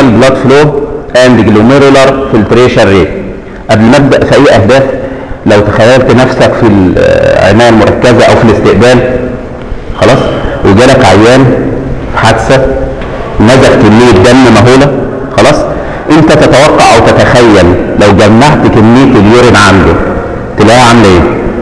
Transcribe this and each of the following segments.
renal blood flow and glomerular filtration rate قبل ما ابدا في اي اهداف لو تخيلت نفسك في العنايه المركزه او في الاستقبال خلاص وجالك عيان في حادثه نزف كميه دم مهوله خلاص انت تتوقع او تتخيل لو جمعت كميه اليورين عنده تلاقيها عامله ايه؟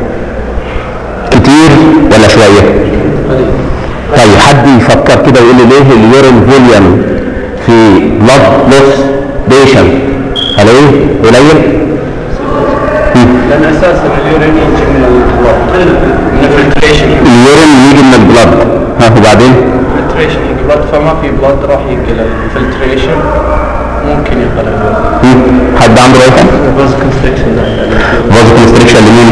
كتير ولا شويه؟ طيب حد يفكر كده ويقول لي ليه اليورين فوليوم في بلاد لوس بيشنت الاقيه قليل؟ لان اساسا اليورين يجي من البلد من الفلتريشن اليورين يجي من البلاد ها وبعدين؟ الفلتريشن يجي بلد فما في بلد راح يجي للفلتريشن ممكن يقل هم؟ حد عنده رأي تاني؟ الفاز كونستريكشن فازو كونستريكشن لمين؟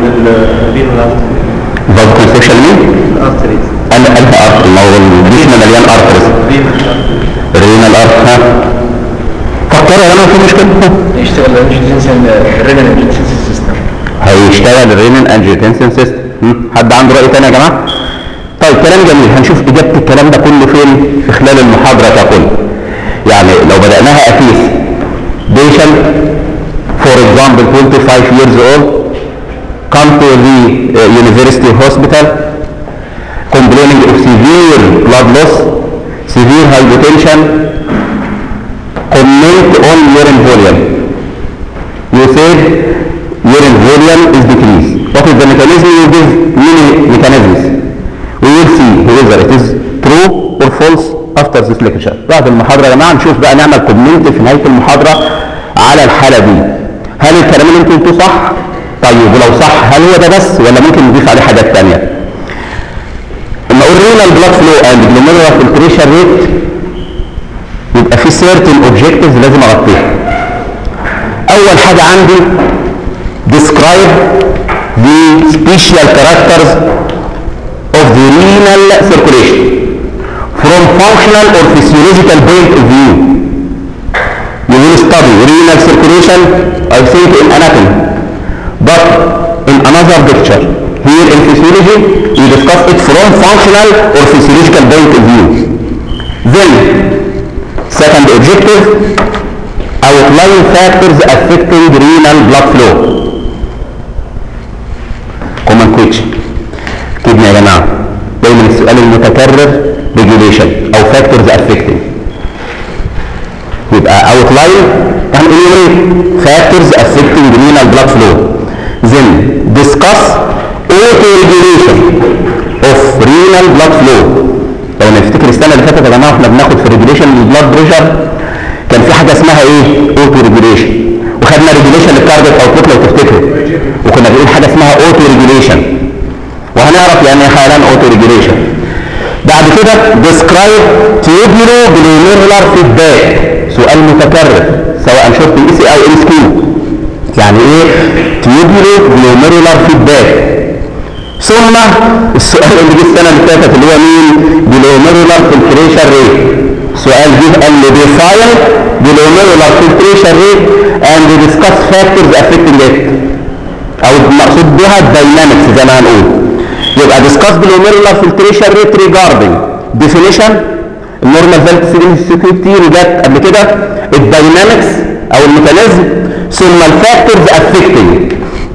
فازو كونستريكشن لمين؟ الارتريز انا انهي ارتري ما هو الجسم مليان ارتريز رينال ارت ها فكروا يا جماعه في مشكله ها؟ يشتغل الانجنسن الرينال انجنسن سيستم هيشتغل الرينال انجيوتنسين سيستم حد عنده راي تاني يا جماعه طيب كلام جميل هنشوف اجابه الكلام ده كله فين في خلال المحاضره ككل يعني لو بداناها افيس patient for example 25 years old come to the uh, university hospital complaining of severe blood loss severe hypotension comment on urine volume you said urine volume is decreased. What is the mechanism? You give many mechanisms. We will see whether it is true or false after this lecture. بعد المحاضرة يا جماعة نشوف بقى نعمل كومنت في نهاية المحاضرة على الحالة دي. هل الكلام اللي انتوا قلتوه صح؟ طيب ولو صح هل هو ده بس ولا ممكن نضيف عليه حاجات تانية؟ لما اقول renal blood flow and glomerular filtration rate يبقى في certain objectives لازم اغطيها. اول حاجة عندي describe the special characters of the renal circulation from functional or physiological point of view. You will study renal circulation, I think in anatomy, but in another picture. Here in physiology, we discuss it from functional or physiological point of view. Then, second objective, outline factors affecting renal blood flow. common question كدنا يا جماعة دايما السؤال المتكرر regulation أو factors affecting يبقى outline يعني enumerate factors affecting renal blood flow then discuss auto-regulation of renal blood flow لو نفتكر السنة اللي فاتت يا جماعة احنا بناخد في regulation البلاد بريشر كان في حاجة اسمها ايه auto-regulation وخدنا regulation للكارديك اوتبوت لو تفتكروا وكنا بنقول حاجه اسمها اوتو ريجوليشن وهنعرف يعني ايه حالا اوتو ريجوليشن بعد كده ديسكرايب تيوبولو جلوميرولار فيدباك سؤال متكرر سواء شفت الاي سي او ام اس كيو يعني ايه تيوبولو جلوميرولار فيدباك ثم السؤال اللي جه السنه اللي فاتت اللي هو مين جلوميرولار فلتريشن ريت سؤال جه قال لي ديفاين جلوميرولار فلتريشن ريت اند ديسكاس فاكتورز افكتنج ات او المقصود بها الداينامكس زي ما هنقول يبقى ديسكاس جلوميرولار فلتريشن ريت ريجاردنج ديفينيشن النورمال فالت كتير جت قبل كده الداينامكس او الميكانيزم ثم الفاكتورز افكتنج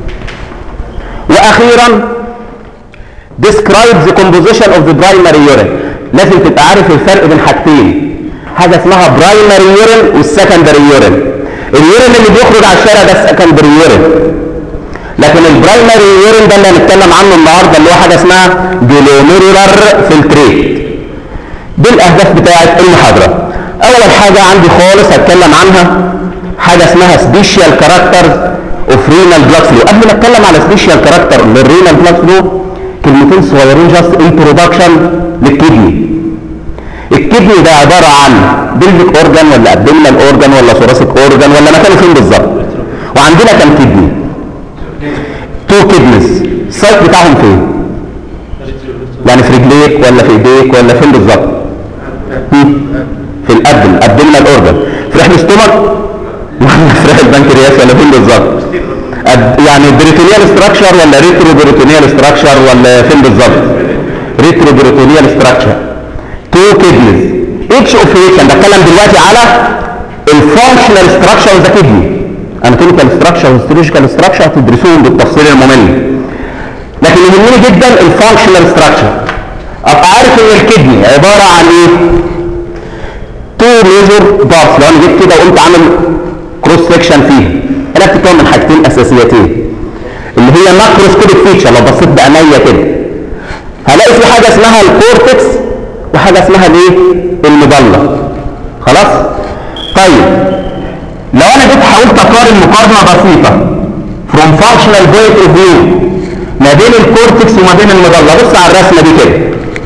واخيرا describe the composition of the primary urine لازم تبقى عارف الفرق بين حاجتين حاجه اسمها primary urine والسكندري urine اليورين اللي بيخرج على الشارع ده سكندري urine لكن البرايمري يورين ده اللي هنتكلم عنه النهارده اللي هو حاجه اسمها جلوميرولار فلتريت دي الاهداف بتاعه المحاضره اول حاجه عندي خالص هتكلم عنها حاجه اسمها سبيشال كاركترز اوف رينال بلاد فلو قبل ما اتكلم على سبيشال كاركتر للرينال بلاد فلو كلمتين صغيرين جاست انتروداكشن للكدني الكدني ده عباره عن بلفيك اورجان ولا ابدومينال اورجان ولا ثوراسيك اورجان ولا مكانه فين بالظبط وعندنا كام كدني تو كدنس السايت بتاعهم فين يعني في رجليك ولا في ايديك ولا فين بالظبط هم؟ في الابدن ابدومينال اورجان في رحم الاستومك ولا في رحم البنكرياس ولا فين بالظبط أب- يعني بريتونيال ستراكشر ولا ريترو بريتونيال ستراكشر ولا فين بالظبط ريترو بريتونيال ستراكشر تو كدنز اتش اوف انا بتكلم دلوقتي على الفانكشنال ستراكشر ذا كدني اناتوميكال ستراكشر هيستولوجيكال ستراكشر هتدرسوهم بالتفصيل الممل لكن يهمني جدا الفانكشنال ستراكشر ابقى عارف ان الكدني عباره عن ايه تو ميجور بارتس لو انا جيت كده وقمت عامل كروس سكشن فيها انا بتتكون من حاجتين اساسيتين اللي هي ماكروسكوبيك فيتشر لو بصيت بعينيا كده هلاقي في حاجه اسمها الكورتكس وحاجه اسمها الايه المضله خلاص طيب لو انا جيت حاولت اقارن مقارنه بسيطه from functional point of view ما بين الكورتكس وما بين المضله بص على الرسمه دي كده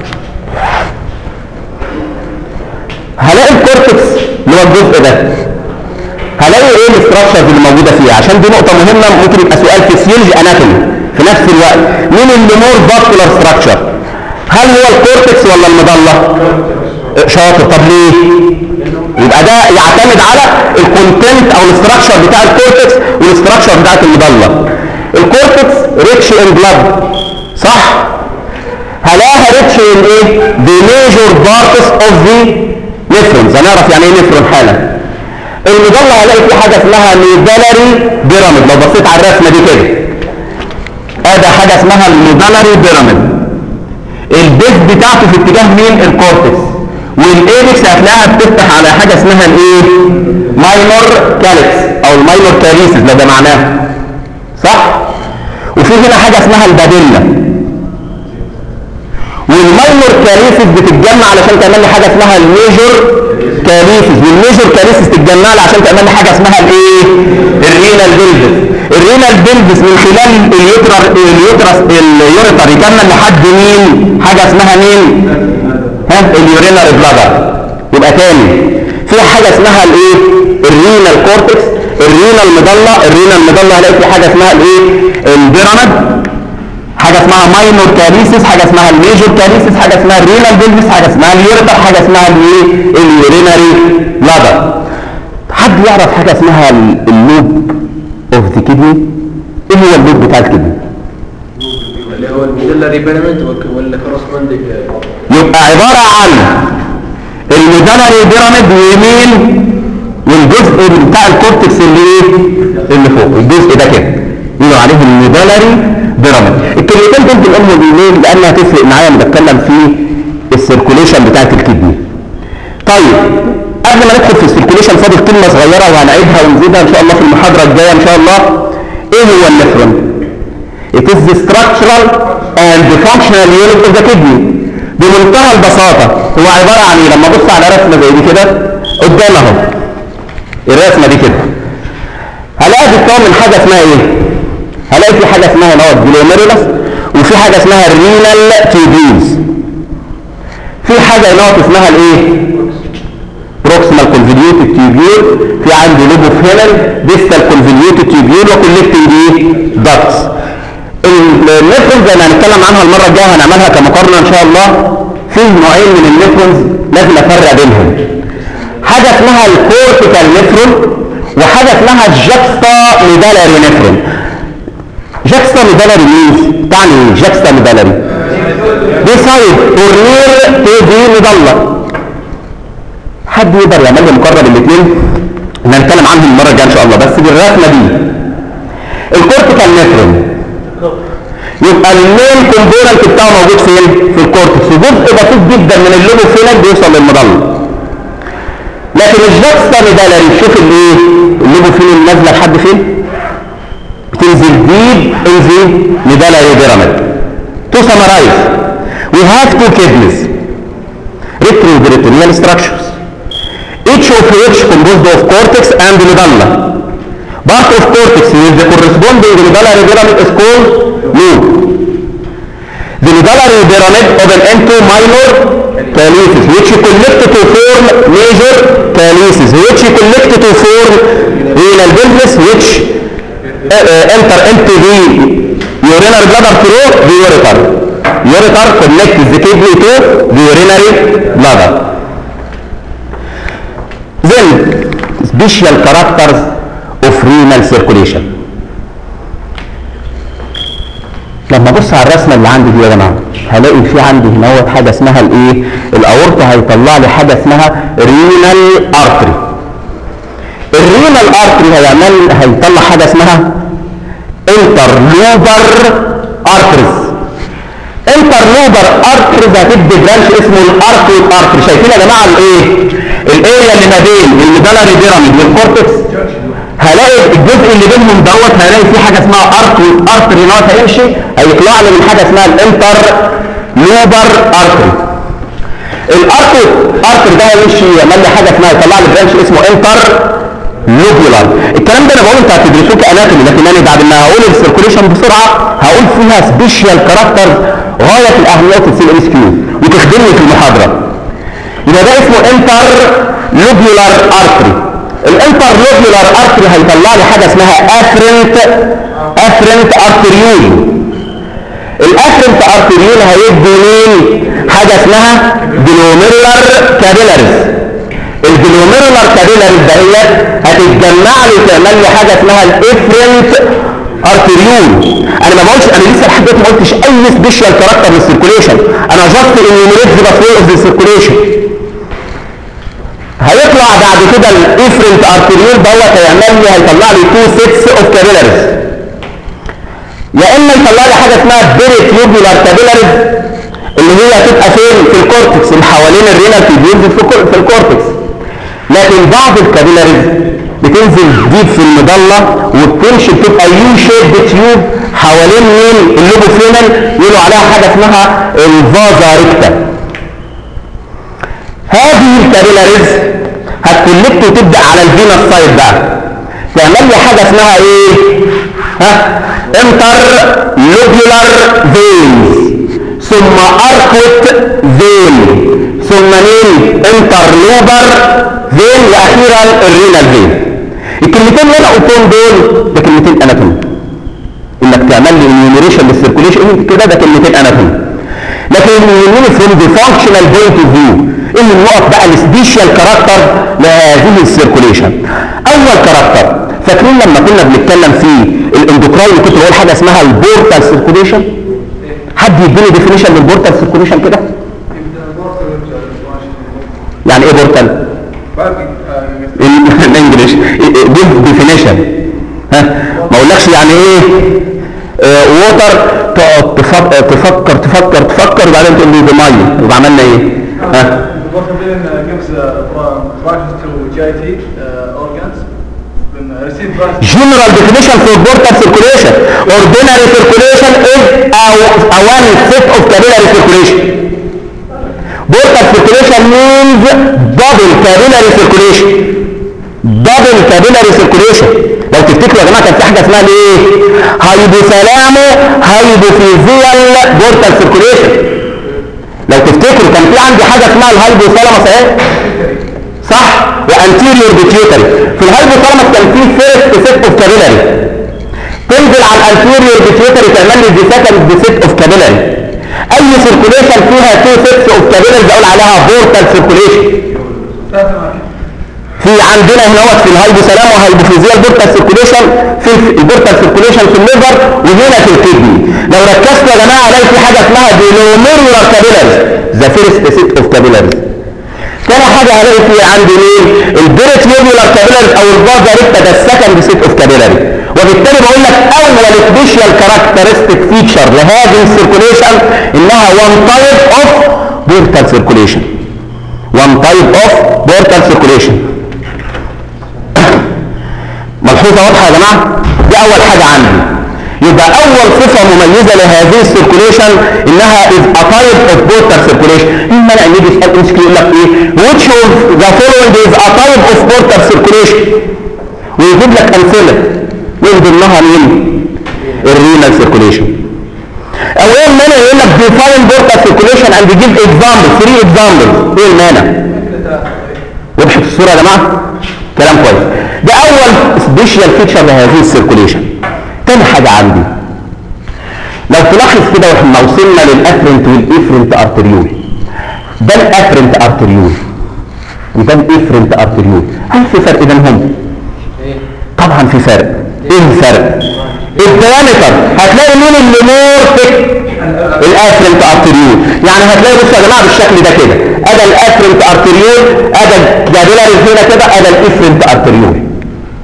هلاقي الكورتكس اللي هو الجزء ده هلاقي ايه الاستراكشرز اللي موجوده فيه عشان دي نقطه مهمه ممكن يبقى سؤال فيسيولوجي اناتومي في نفس الوقت مين اللي مور فاسكولار ستراكشر هل هو الكورتكس ولا المضله شاطر طب ليه يبقى ده يعتمد على الكونتنت او الاستراكشر بتاع الكورتكس والاستراكشر بتاعت المضله الكورتكس ريتش ان بلاد صح هلاقيها ريتش ان ايه the major parts of the نفرونز هنعرف يعني ايه نفرون حالا المضله هلاقي في حاجه اسمها ميدالري بيراميد لو بصيت على الرسمه دي كده ادي حاجه اسمها الميدالري بيراميد البيز بتاعته في اتجاه مين الكورتكس والايبكس هتلاقيها بتفتح على حاجه اسمها الايه ماينور كالكس او الماينور كاليسيس ده ده معناه صح وفي هنا حاجه اسمها الباديلا والماينور كاليسيس بتتجمع علشان تعمل لي حاجه اسمها الميجور كاليسيس والميجور كاليسيس تتجمع لي عشان تعمل لي حاجه اسمها الايه الرينال بيلفس الرينال بيلفس من خلال اليوترر اليوترس اليوريتر يكمل لحد مين حاجه اسمها مين ها اليورينال بلادر يبقى تاني في حاجه اسمها الايه الرينال كورتكس الرينال مضله الرينال مضله هلاقي في حاجه اسمها الايه البيراميد حاجه اسمها ماينور كاريسيس حاجه اسمها الميجور كاريسيس حاجه اسمها الرينال بيلفس حاجه اسمها اليوريتر حاجه اسمها الايه اليوريناري بلادر حد يعرف حاجه اسمها اللوب اوف ذا كدني ايه هو اللوب بتاع الكدني اللي هو الميدلري بيراميد ولا كورسبوندنج يبقى عبارة عن الميدالري بيراميد يمين والجزء بتاع الكورتكس اللي ايه اللي فوق الجزء ده كده يقولوا عليه الميدالري بيراميد الكلمتين دول بنقولهم بالليل لانها هتفرق معايا لما بتكلم في السيركوليشن بتاعت الكدني طيب قبل ما ندخل في السيركوليشن فاضل كلمه صغيره وهنعيدها ونزيدها ان شاء الله في المحاضره الجايه ان شاء الله ايه هو النفرون It is the structural and the functional unit of the kidney. بمنتهى البساطة هو عبارة عن ايه؟ لما ابص على رسمة زي دي كده قدام اهو. الرسمة دي كده. هلاقي بتتكون من حاجة اسمها ايه؟ هلاقي في حاجة اسمها نوت جلوميرولس وفي حاجة اسمها الرينال تيوبيولز. في حاجة نوت اسمها الايه؟ بروكسيمال كونفوليوتد تيوبيول في عندي لوبوفينال ديستال كونفوليوتد تيوبيول وكولكتنج ايه؟ داكتس. النفرونز اللي هنتكلم عنها المره الجايه هنعملها كمقارنه ان شاء الله في نوعين من النفرونز لازم افرق بينهم حاجه اسمها الكورتيكال نفرون وحاجه اسمها الجاكستا ميدالري نفرون جاكستا ميدالري مينز تعني ايه جاكستا ميدالري دي سايد كورنير تو دي مضله حد يقدر يعمل لي مقارنه بالاثنين اللي هنتكلم عنهم المره الجايه ان شاء الله بس بالرسمه دي الكورتيكال نفرون يبقى المين كومبوننت بتاعه موجود فين؟ في الكورتكس وجزء بسيط جدا من اللوبوفينال بيوصل للمضله لكن الجاكستا ميدالري شوف الايه؟ اللوبوفينال نازله لحد فين؟ بتنزل ديب ان ذا ميدالري بيراميد تو سمرايز we have two kidneys retroperitoneal structures each of which composed of cortex and medulla part of cortex with the corresponding medullary pyramid is called lobe. The medullary pyramid open into minor calyces which connect to form major calyces which connect to form renal pelvis which uh, uh, enter into the urinary bladder through the ureter. Ureter connects the kidney to the urinary bladder. Then special characters of renal circulation لما ابص على الرسمه اللي عندي دي يا جماعه هلاقي في عندي هنا هو حاجه اسمها الايه الاورطه هيطلع لي حاجه اسمها رينال ارتري الرينال ارتري هيعمل هيطلع حاجه اسمها انترلوبر ارتريز انترلوبر ارتريز هتدي برانش اسمه الاركويد ارتري شايفين يا جماعه الايه الاريا اللي ما بين الميدالري بيراميد والكورتكس هلاقي الجزء اللي بينهم دوت هلاقي فيه حاجه اسمها اركويد ارتري دوت هيمشي هيطلع لي من حاجه اسمها الانتر لوبر ارتري الارتري ارتري ده هيمشي يعمل لي حاجه اسمها يطلع لي برانش اسمه انتر لوبولار الكلام ده انا بقول انت هتدرسوه كاناتومي لكن انا بعد ما هقول السيركوليشن بسرعه هقول فيها سبيشال كاركتر غايه في الاهميه في السي اس كيو وتخدمني في المحاضره يبقى ده اسمه انتر لوبولار ارتري الانتر لوبولار ارتري هيطلع لي حاجه اسمها افرنت افرنت ارتريول الافرنت ارتريول هيدي مين حاجه اسمها جلوميرولار كابيلاريز الجلوميرولار كابيلاريز دهيت هتتجمع لي تعمل لي حاجه اسمها الافرنت ارتريول انا ما بقولش انا لسه لحد دلوقتي ما قلتش اي سبيشال كاركتر للسيركوليشن انا جاست انيميريت ذا فلو اوف ذا سيركوليشن هيطلع بعد كده الافرنت ارتريول دوت هيعمل لي هيطلع لي تو سيتس اوف كابيلاريز يا اما يطلع لي حاجه اسمها بيريتيوبولار كابيلاريز اللي هي هتبقى فين في الكورتكس اللي حوالين الرينال تيبيولز في الكور- في الكورتكس لكن بعض الكابيلاريز بتنزل ديب في المضله وبتمشي بتبقى يو شيب تيوب حوالين مين اللوبوفينال يقولوا عليها حاجه اسمها الفازا ريكتا هذه الكابيلاريز هتكولكت وتبدا على الفينس سايد بقى تعمل لي حاجه اسمها ايه ها انتر لوبيولار فينز ثم اركوت فين ثم مين انتر لوبر فين واخيرا الرينال فين الكلمتين اللي انا قلتهم دول ده كلمتين اناتومي انك تعمل لي انيوميريشن للسيركوليشن كده ده كلمتين اناتومي لكن يهمني فروم ذا فانكشنال بوينت اوف فيو ان نقط بقى السبيشال كاركتر لهذه السيركوليشن اول كاركتر فاكرين لما كنا بنتكلم في الاندوكراين كنت بقول حاجه اسمها البورتال سيركوليشن حد يديني ديفينيشن للبورتال سيركوليشن كده يعني ايه بورتال الانجليش دي ديفينيشن ها ما اقولكش يعني ايه ووتر تقعد تفكر تفكر تفكر تفكر وبعدين تقول لي دي ميه يبقى عملنا ايه ها What then gives uh, branches to GIT uh, organs. When uh, receive branches. general definition for portal circulation ordinary circulation is a, a one set of capillary circulation portal circulation means double capillary circulation double capillary circulation لو تفتكروا يا جماعه كان في حاجه اسمها ايه هايبوثالامو هايبوفيزيال بورتال سيركوليشن لو تفتكروا كان في عندي حاجه اسمها الهايبوثالاموس اهي صح وانتيريور بيتيوتري في الهايبوثالاموس كان في فيرست سيت اوف كابيلاري تنزل على الانتيريور بيتيوتري تعمل لي دي سكند سيت اوف كابيلاري اي سيركوليشن فيها تو سيتس اوف كابيلاري بقول عليها بورتال سيركوليشن في عندنا هنا وقت في الهايبوثالام وهايبوفيزيال بورتال سيركوليشن في البورتال سيركوليشن في الليفر وهنا في الكدني لو ركزتوا يا جماعه هلاقي في حاجه اسمها جلوميرولار كابيلاريز ذا فيرست سيت اوف كابيلاريز تاني حاجه هلاقي في عندي مين البيريتيوبولار كابيلاريز او الفازا ريكتا ده السكند سيت اوف كابيلاري وبالتالي بقول لك اول سبيشال كاركترستيك فيتشر لهذه السيركوليشن انها وان تايب اوف بورتال سيركوليشن وان تايب اوف بورتال سيركوليشن ملحوظه واضحه يا جماعه دي اول حاجه عندي يبقى اول صفه مميزه لهذه السيركوليشن انها از ا تايب اوف بورتال سيركوليشن اما انا يجي يسال ام يقول لك ايه which of the following is a type of portal circulation ويجيب لك امثله من ضمنها مين الرينال سيركوليشن او ايه المانع يقول لك define portal circulation and give examples three examples ايه المانع وضحت الصوره يا جماعه كلام كويس ده اول سبيشال فيتشر لهذه السيركوليشن تاني حاجه عندي لو تلاحظ كده واحنا وصلنا للافرنت والافرنت ارتريول ده الافرنت ارتريول وده الافرنت ارتريول هل في فرق بينهم طبعا في فرق ايه الفرق الديامتر هتلاقي مين اللي مور ثيك الافرنت ارتريول يعني هتلاقي بصوا يا جماعه بالشكل ده كده ادا الافرنت ارتريول ادا الكابيلاريز هنا كده ادا الافرنت ارتريول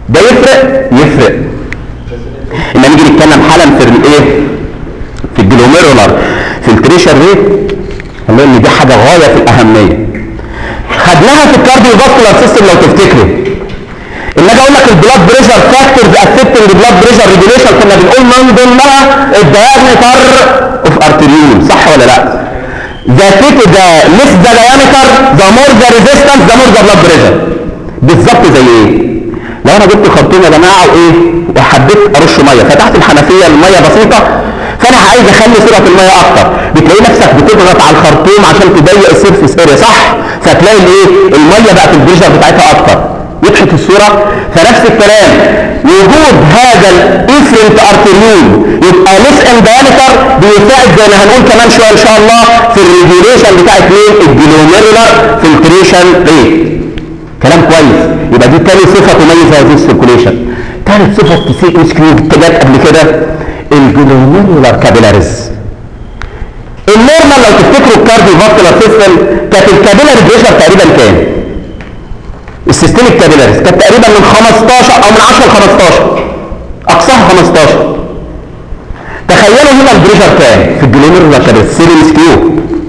ده يفرق يفرق لما نيجي نتكلم حالا في الايه في الجلوميرولار فلتريشن ريت هنلاقي ان دي حاجه غايه في الاهميه خدناها في الكارديو فاسكولار سيستم لو تفتكروا ان اجي اقول لك البلاد بريشر فاكتورز افكتنج البلاد بريشر ريجوليشن كنا بنقول من ضمنها الدايمتر اوف ارتريول صح ولا لا؟ ذا كيت ذا ليس ذا دايمتر ذا مور ذا ريزيستنس ذا مور ذا بلاد بريشر بالظبط زي ايه؟ لو انا جبت خرطوم يا جماعه وايه وحبيت ارش ميه فتحت الحنفيه الميه بسيطه فانا عايز اخلي سرعه الميه اكتر بتلاقي نفسك بتضغط على الخرطوم عشان تضيق السيرفيس اريا صح فتلاقي الايه الميه بقت البريشر بتاعتها اكتر وضحت الصوره فنفس الكلام وجود هذا الافرنت ارتريول يبقى ليس ان دايمتر بيساعد زي ما هنقول كمان شويه ان شاء الله في الريجوليشن بتاعت مين الجلوميرولار فلتريشن ريت كلام كويس يبقى دي تاني صفه تميز هذه السيركوليشن ثالث صفه تسيء مسكين جت قبل كده الجلوميرولار كابيلاريز النورمال لو تفتكروا الكارديو فاسكولار سيستم كانت الكابيلاري بريشر تقريبا كام؟ السيستم الكابيلاريز كانت تقريبا من 15 او من 10 ل 15 اقصاها 15 تخيلوا هنا البريشر كام في الجلوميرولار كابيلاريز سيريس كيو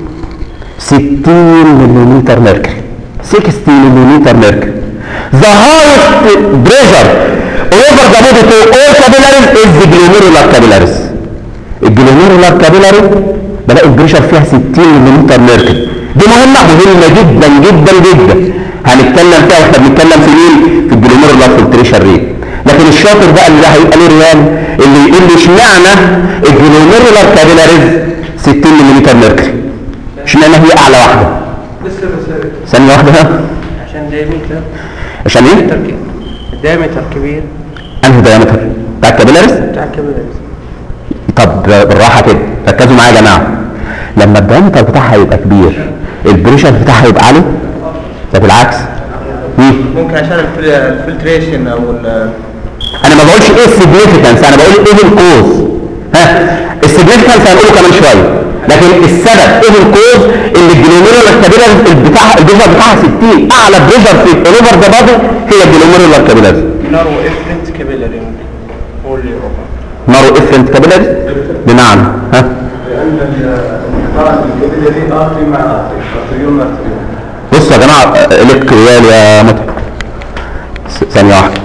60 ملم ميركوري 60 ملم ميركوري The highest pressure over the body to all capillaries is the glomerular capillaries. الجلوميرولار كابيلاري بلاقي البريشر فيها 60 ملم ميركوري دي مهمه مهمه جدا جدا جدا هنتكلم فيها واحنا بنتكلم في مين في الجلوميرولار فلتريشن ريت لكن الشاطر بقى اللي هيبقى له ريال اللي يقول لي اشمعنى الجلوميرولار كابيلاريز 60 ملم ميركوري اشمعنى هي اعلى واحده لسه بس ثانيه واحده عشان دايمتر عشان ايه تركيب الدايمتر كبير انهي دايمتر بتاع الكابيلاريز بتاع الكابيلاريز طب بالراحه كده ركزوا معايا يا جماعه لما الدايمتر بتاعها يبقى كبير البريشر بتاعها يبقى عالي ده بالعكس مم. ممكن عشان الفل- الفلتريشن او ال- انا ما بقولش ايه السيجنيفيكانس انا بقول ايه الكوز ها السيجنيفيكانس هنقوله كمان شويه لكن السبب ايه الكوز ان الجلوميرولار كابيلاريز بتاعها البريشر بتاعها 60 اعلى بريشر في الاوفر ذا بادي هي الجلوميرولار كابيلاريز نارو افرنت كابيلاري هو اللي يروح نارو افرنت كابيلاريز بمعنى ها لان الانتقال الكابيلاري ارتري مع ارتري ارتريول مع ارتريول بصوا يا جماعه لك ريال يا متعب س- ثانيه واحده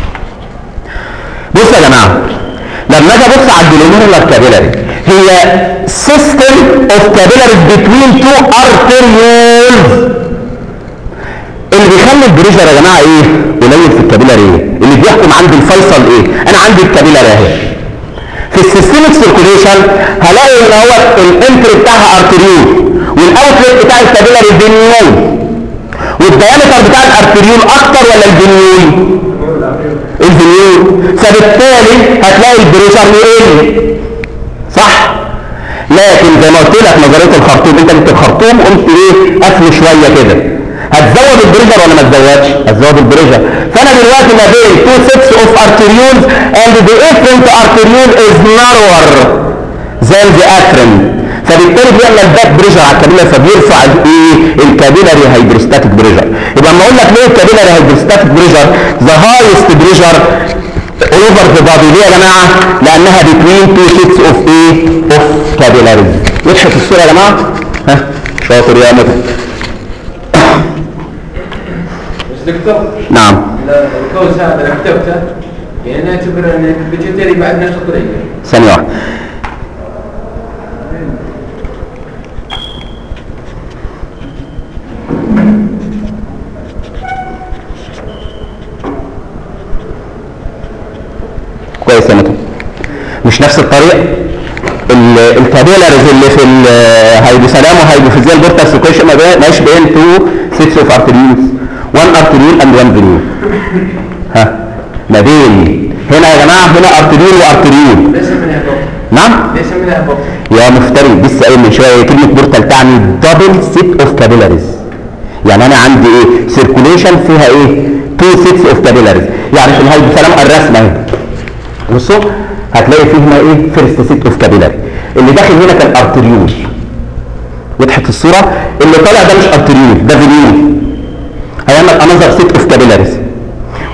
بصوا يا جماعه لما اجي ابص على الجلوميرولار كابيلاري هي سيستم اوف كابيلاريز بتوين تو ارتريولز اللي بيخلي البريشر يا جماعه ايه قليل في الكابيلاري ايه اللي بيحكم عندي الفيصل ايه انا عندي الكابيلاري اهي في السيستميك سيركوليشن هلاقي ان هو الانتر بتاعها ارتريول والاوتلت بتاع الكابيلاري فينيول والديامتر بتاع الارتريول اكتر ولا الفينيول الفينيول فبالتالي هتلاقي البريشر يقل صح لكن زي ما قلت لك نظريه الخرطوم انت جبت الخرطوم قمت ايه قفل شويه كده هتزود البريشر ولا ما تزودش هتزود البريشر فانا دلوقتي ما بين تو سيتس اوف ارتريولز اند ذا افرنت ارتريول از نارور than the afferent فبالتالي بيعمل باك بريشر على الكابيلاري فبيرفع الايه الكابيلاري هيدروستاتيك بريشر يبقى لما اقول لك ليه الكابيلاري هيدروستاتيك بريشر ذا هايست بريشر اوفر ذا بادي ليه يا جماعه لانها بتوين تو سيتس اوف ايه اوف كابيلاريز وضحت الصوره يا جماعه ها شاطر يا مدحت بس دكتور نعم الكوز هذا اللي كتبته يعني نعتبر ان البيتيوتري بعد نفس الطريقه ثانيه واحده كويس يا متى مش نفس الطريقه ال- الكابيلاريز اللي في الهيدوسلام وهيدوفيزيال بورتال سيكويشن ما بين- ماشي بين تو سيتس اوف ارتريولز وان ارتريول اند وان فينيول ها ما بين هنا يا جماعه هنا ارتريول وارتريول ليس منها بطء نعم ليس منها بطء يا مفتري لسه قايل من شويه كلمه بورتال تعني دبل سيت اوف كابيلاريز يعني انا عندي ايه سيركوليشن فيها ايه تو سيتس اوف كابيلاريز يعني في الهيدوسلام الرسمه اهي بصوا هتلاقي فيه هنا ايه فيرست سيت اوف كابيلاري اللي داخل هنا كان ارتريول وضحت الصوره اللي طالع ده مش ارتريول ده فينيول هيعمل انذر سيت اوف كابيلاريز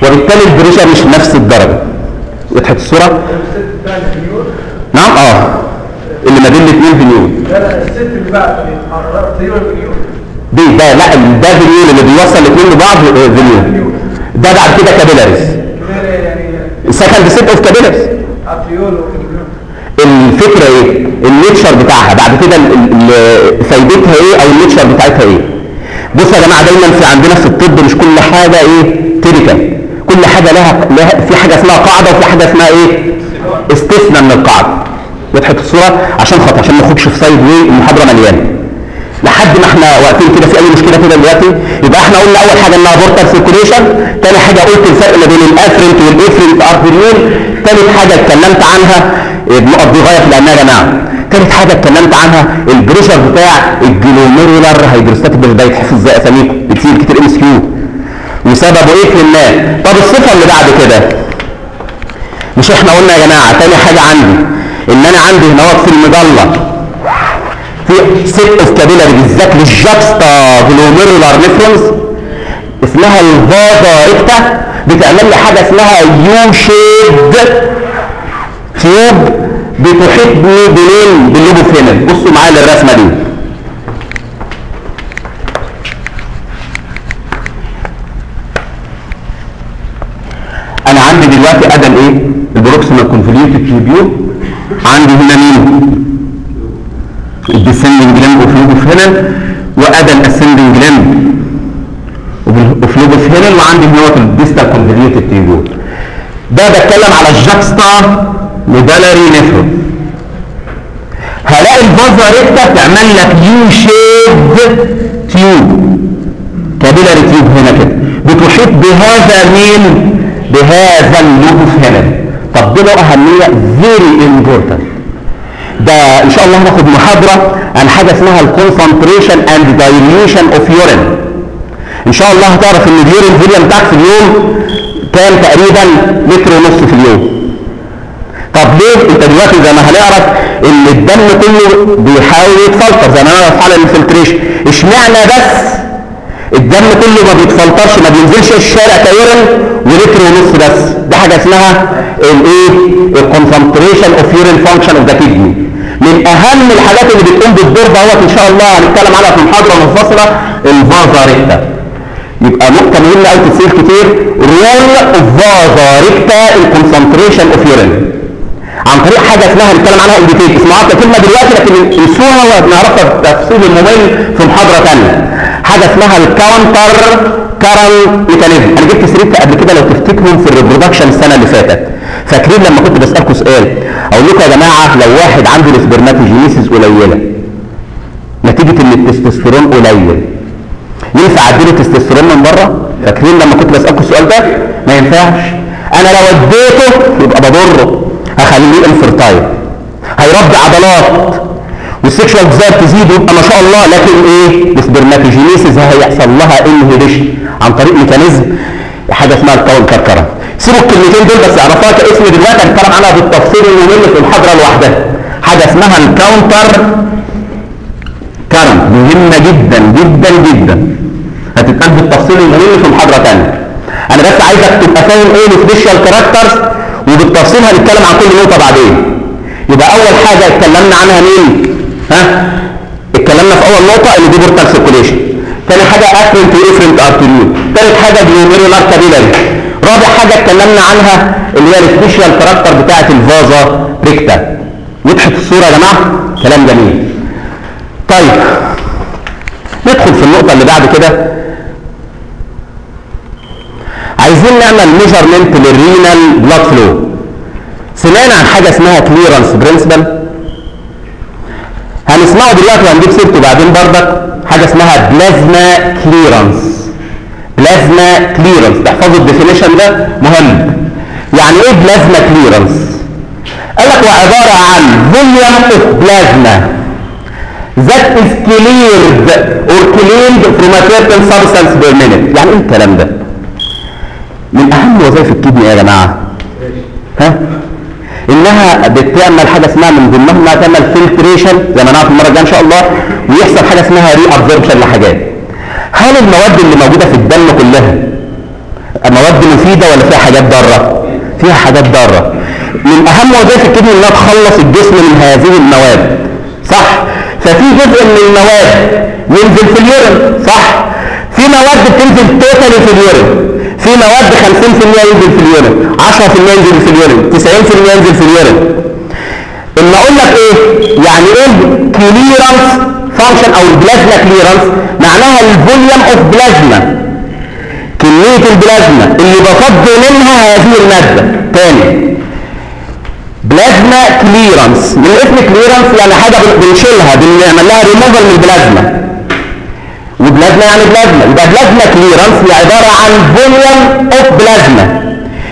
وبالتالي البريشر مش نفس الدرجه وضحت الصوره الست الثاني مليون نعم اه اللي ما بين الاثنين فينيول لا لا الست اللي بعد اللي تقريبا مليون دي ده لا ده فينيول اللي بيوصل الاثنين لبعض آه، فينيول ده بعد كده كابيلاريز كده يعني سكند سيت اوف كابيلاريز اتريول ومليون الفكره ايه النيتشر بتاعها بعد كده ال- ال- فايدتها ايه او النيتشر بتاعتها ايه بصوا يا جماعه دايما في عندنا في الطب مش كل حاجه ايه تيبيكال كل حاجه لها, لها في حاجه اسمها قاعده وفي حاجه اسمها ايه استثناء من القاعده وضحت الصوره عشان خاطر عشان ما نخرجش في سايد واي المحاضره مليانه لحد ما احنا واقفين كده في اي مشكله كده دلوقتي يبقى احنا قلنا اول حاجه انها بورتال سيركوليشن تاني حاجه قلت الفرق ما بين الافرنت والافرنت ارتريول تالت حاجه اتكلمت عنها النقط دي غايه في الاهميه يا جماعه تالت حاجه اتكلمت عنها البريشر بتاع الجلوميرولار هيدروستاتيك ده يتحفظ زي اساميكم كتير كتير ام اس كيو وسببه ايه في الماء طب الصفه اللي بعد كده مش احنا قلنا يا جماعه تاني حاجه عندي ان انا عندي هنا وقت في المظله في سيت اوف كابيلاري بالذات للجاكستا جلوميرولار نيفرونز اسمها الفازا ريكتا بتعمل لي حاجه اسمها يو شيد تيوب بتحيط بي بمين باللوبوفينل بصوا معايا للرسمه دي انا عندي دلوقتي ادى الايه البروكسيمال كونفوليوتد تيوبيول عندي هنا مين الديسندنج جلاند اوف لوبوف هنا وادى الاسندنج جلاند اوف لوبوف هنا وعندي هنا الديستال كونفوليوتد تيوبيول ده بتكلم على الجاكستا ميدالري نيفرون هلاقي الفازا ريكتا تعمل لك يو شيب تيوب كابيلاري تيوب هنا كده بتحيط بهذا مين بهذا اللوبوس هنا طب ده له اهميه فيري امبورتنت ده ان شاء الله هناخد محاضره عن حاجه اسمها الكونسنتريشن اند دايليشن اوف يورين ان شاء الله هتعرف ان اليورين فوليوم بتاعك في اليوم كام تقريبا لتر ونص في اليوم طب ليه انت دلوقتي زي ما هنعرف ان الدم كله بيحاول يتفلتر زي ما هنعرف حاله الفلتريشن اشمعنى بس الدم كله ما بيتفلترش ما بينزلش الشارع كيورين ولتر ونص بس دي حاجه اسمها الايه الكونسنتريشن اوف يورين فانكشن اوف ذا كيدني من اهم الحاجات اللي بتقوم بالدور دوت ان شاء الله هنتكلم عنها في محاضره منفصله الفازا ريكتا يبقى نقطه مهمه قوي تتسال كتير رول اوف فازا ريكتا الكونسنتريشن اوف يورين عن طريق حاجه اسمها هنتكلم عنها انديكيت اسمها كلمه دلوقتي لكن انسوها وهنعرفها بتفصيل ممل في محاضره ثانيه حاجه اسمها الكاونتر كارل ميكانيزم انا جبت سيرتها قبل كده لو تفتكروا في الريبرودكشن السنه اللي فاتت فاكرين لما كنت بسالكم سؤال اقول لكم يا جماعه لو واحد عنده السبرماتوجينيسيس قليله نتيجه ان التستوستيرون قليل ينفع اديله تستوستيرون من بره فاكرين لما كنت بسالكم السؤال ده ما ينفعش انا لو اديته يبقى بضره هخليه انفرتايل هيربي عضلات والسكشوال ديزاير تزيد ويبقى ما شاء الله لكن ايه السبرماتوجينيسيس هيحصل لها انهبيشن عن طريق ميكانيزم حاجه اسمها الكاونتر كرنت سيبوا الكلمتين دول بس اعرفوها كاسم دلوقتي هنتكلم عنها بالتفصيل الممل في المحاضره لوحدها حاجه اسمها الكاونتر كرنت مهمه جدا جدا جدا هتتقال بالتفصيل الممل في محاضره ثانيه انا بس عايزك تبقى فاهم ايه السبيشال كاركترز وبالتفصيل هنتكلم عن كل نقطه بعدين يبقى اول حاجه اتكلمنا عنها مين ها اتكلمنا في اول نقطه اللي دي بورتال سيركوليشن ثاني حاجه افرنت وافرنت ارتريول ثالث حاجه جلوميرولار كابيلاري رابع حاجه اتكلمنا عنها اللي هي السبيشال كاركتر بتاعه الفازا ريكتا وضحت الصوره يا جماعه كلام جميل طيب ندخل في النقطه اللي بعد كده عايزين نعمل ميجرمنت للرينال بلاد فلو سمعنا عن حاجه اسمها كليرنس برنسبل هنسمعه دلوقتي وهنجيب سيرته بعدين بردك حاجه اسمها بلازما كليرنس بلازما كليرنس تحفظوا الديفينيشن ده مهم يعني ايه بلازما كليرنس قال لك هو عباره عن فوليوم اوف بلازما that is cleared or cleaned from a certain substance per minute يعني ايه الكلام ده من اهم وظائف الكدني يا جماعه ها انها بتعمل حاجه اسمها من ضمنها انها تعمل فلتريشن زي ما نعرف المره الجايه ان شاء الله ويحصل حاجه اسمها ري ابزوربشن لحاجات هل المواد اللي موجوده في الدم كلها مواد مفيده ولا فيها حاجات ضاره فيها حاجات ضاره من اهم وظائف الكدني انها تخلص الجسم من هذه المواد صح ففي جزء من المواد ينزل في اليورين صح في مواد بتنزل توتالي في اليورين في مواد 50% ينزل في اليورين 10% ينزل في اليورين 90% ينزل في اليورين اما اقول لك ايه يعني ايه كليرنس فانكشن او البلازما كليرنس معناها الفوليوم اوف بلازما كمية البلازما اللي بفضي منها هذه المادة تاني بلازما كليرنس من اسم كليرنس يعني حاجة بنشيلها بنعمل لها ريموفال من البلازما وبلازما يعني بلازما يبقى بلازما كليرنس هي عبارة عن فوليوم اوف بلازما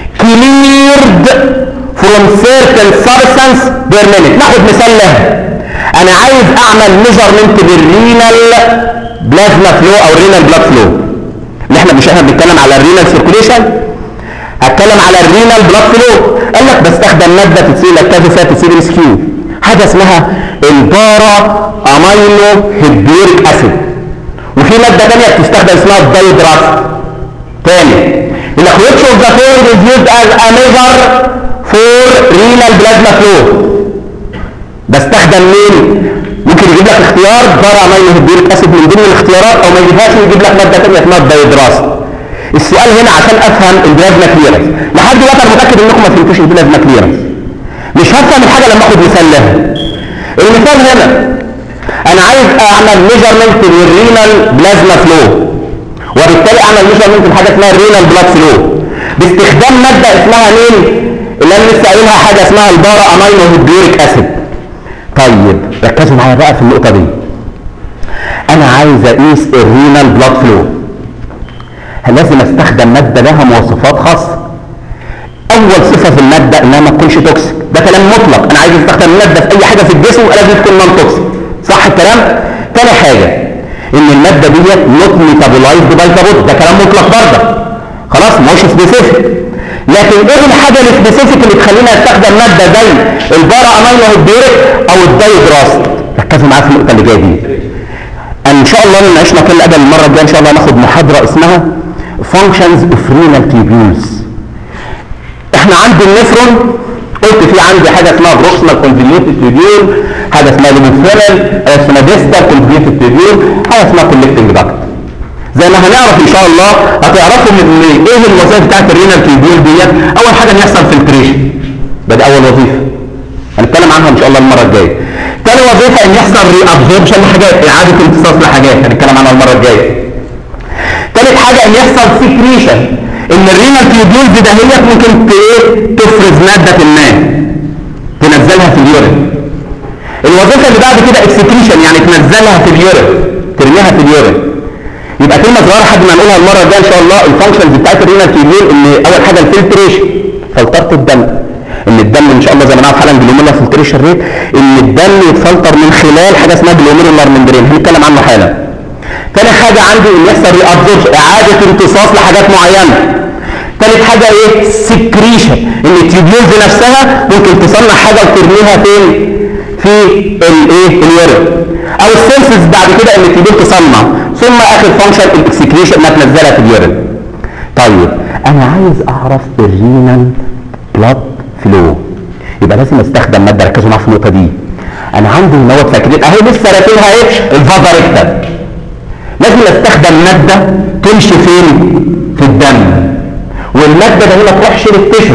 كليرد فروم سيرتن سبستانس بير مينيت ناخد مثال لها انا عايز اعمل ميجرمنت بالرينال بلازما فلو او الرينال بلاد فلو اللي احنا مش احنا بنتكلم على الرينال سيركوليشن هتكلم على الرينال بلاد فلو قال لك بستخدم ماده تتسيل كذا فيها تسيل اس كيو حاجه اسمها البارا امينو هيدريك اسيد وفي ماده ثانيه بتستخدم اسمها الدايدراست تاني يقول لك which of the following is used as a measure for renal plasma flow بستخدم مين ممكن يجيب لك اختيار بارا امينو هيدريك اسيد من ضمن الاختيارات او ما يجيبهاش ويجيب لك ماده ثانيه اسمها الدايدراست السؤال هنا عشان افهم البلازما كليرنس لحد دلوقتي انا متاكد انكم ما فهمتوش البلازما كليرنس مش هفهم الحاجه لما اخد مثال لها المثال هنا انا عايز اعمل ميجرمنت للرينال بلازما فلو وبالتالي اعمل ميجرمنت لحاجه اسمها الرينال بلاد فلو باستخدام ماده اسمها مين اللي انا لسه قايلها حاجه اسمها البارا امينو هيدريك اسيد طيب ركزوا معايا بقى في النقطه دي انا عايز اقيس الرينال بلاد فلو هل لازم استخدم ماده لها مواصفات خاصه اول صفه في الماده انها ما تكونش توكسيك ده كلام مطلق انا عايز استخدم ماده في اي حاجه في الجسم لازم تكون نون توكسيك صح الكلام تاني حاجه ان الماده ديت نوت ميتابولايزد باي كابوت ده كلام مطلق برضه خلاص ما هوش سبيسيفيك لكن ايه الحاجه السبيسيفيك اللي تخلينا استخدم ماده زي البارا امينو هيدريك او الدايدراست ركزوا معايا في النقطه اللي جايه دي ان شاء الله نناقش مكان الادب المره الجايه ان شاء الله ناخد محاضره اسمها functions of renal tubules احنا عند النفرون قلت في عندي حاجه اسمها بروكسيمال كونفوليوتد تيبيول حاجه اسمها ليموفيرال حاجه اسمها ديستال كونفوليوتد تيبيول حاجه اسمها كولكتنج داكت زي ما هنعرف ان شاء الله هتعرفوا من ايه الوظائف بتاعت الرينال تيبيول ديت اول حاجه ان يحصل فلتريشن ده, ده اول وظيفه هنتكلم عنها ان شاء الله المره الجايه تاني وظيفه ان يحصل ري ابزوربشن لحاجات اعاده امتصاص لحاجات هنتكلم عنها المره الجايه تالت حاجه ان يحصل سكريشن ان الرينال تيوبيولز ده هي ممكن ت- ايه تفرز ماده ما تنزلها في اليورين الوظيفه اللي بعد كده اكسكريشن يعني تنزلها في اليورين ترميها في اليورين يبقى كلمه صغيره لحد ما نقولها المره الجايه ان شاء الله الفانكشنز بتاعت الرينال تيوبيول ان اول حاجه الفلتريشن فلتره الدم ان الدم ان شاء الله زي ما نعرف حالا جلوميرولار فلتريشن ريت ان الدم يتفلتر من خلال حاجه اسمها جلوميرولار ممبرين هنتكلم عنه حالا تاني حاجة عندي ان يحصل ريابزوربشن اعادة امتصاص لحاجات معينة تالت حاجة ايه سكريشن ان التيوبيولز نفسها ممكن تصنع حاجة وترميها فين في الايه اليورين او السيلسز بعد كده ان التيوبيول تصنع ثم اخر فانكشن الاكسكريشن انها تنزلها في اليورين طيب انا عايز اعرف الرينال بلاد فلو يبقى لازم استخدم ماده ركزوا معايا في النقطه دي انا عندي مواد فاكرين اهي لسه رافينها ايه الفازاريكتا لازم استخدم ماده تمشي فين في الدم والماده ده ما تروحش للتشر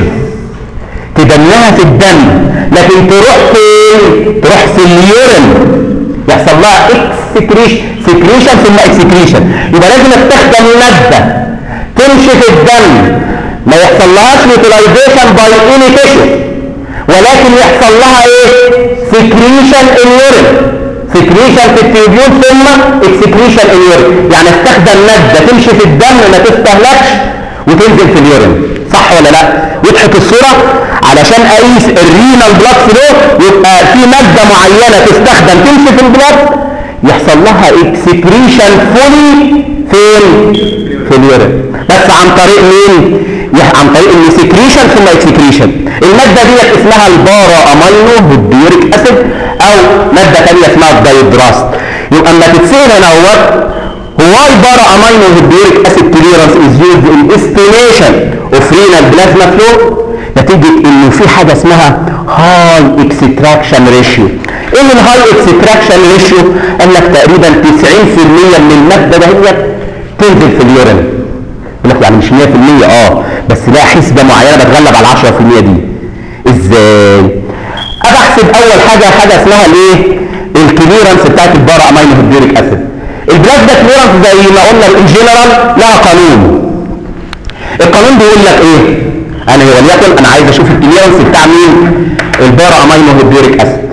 تدنها في الدم لكن تروح فين تروح في اليورين يحصل لها اكسكريشن سكريشن ثم اكسكريشن يبقى لازم استخدم ماده تمشي في الدم ما يحصل لهاش يوتيلايزيشن باي اني تشر ولكن يحصل لها ايه سكريشن اليورين سكريشن في التيوبيول ثم اكسكريشن اليورين يعني استخدم ماده تمشي في الدم ما تستهلكش وتنزل في اليورين صح ولا لا وضحت الصوره علشان اقيس الرينال بلاد فلو يبقى في ماده معينه تستخدم تمشي في البلاد يحصل لها اكسكريشن فولي فين في اليورين بس عن طريق مين يح- عن طريق السكريشن ثم اكسكريشن الماده ديت اسمها البارا امينو هيدريك اسيد او ماده ثانيه اسمها الدايدراست يبقى اما تتسال هنا اهوت why para amino hydric acid clearance is used in estimation of renal plasma flow نتيجة انه في حاجة اسمها high extraction ratio ايه الهاي extraction ratio قال لك تقريبا 90% من المادة دهيت تنزل في اليورين يقول لك يعني مش 100% اه بس لها حسبة معينة بتغلب على 10% دي ازاي اجي احسب اول حاجة حاجة اسمها الايه الكليرنس بتاعت البارا امينو هيدريك اسيد البلازما كليرنس زي ما قلنا ان جنرال لها قانون القانون بيقول لك ايه انا وليكن انا عايز اشوف الكليرنس بتاع مين البارا امينو هيدريك اسيد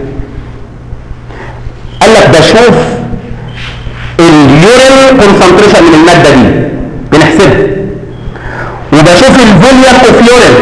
قال لك بشوف اليورين كونسنتريشن من الماده دي بنحسبها وبشوف الفوليوم اوف يورين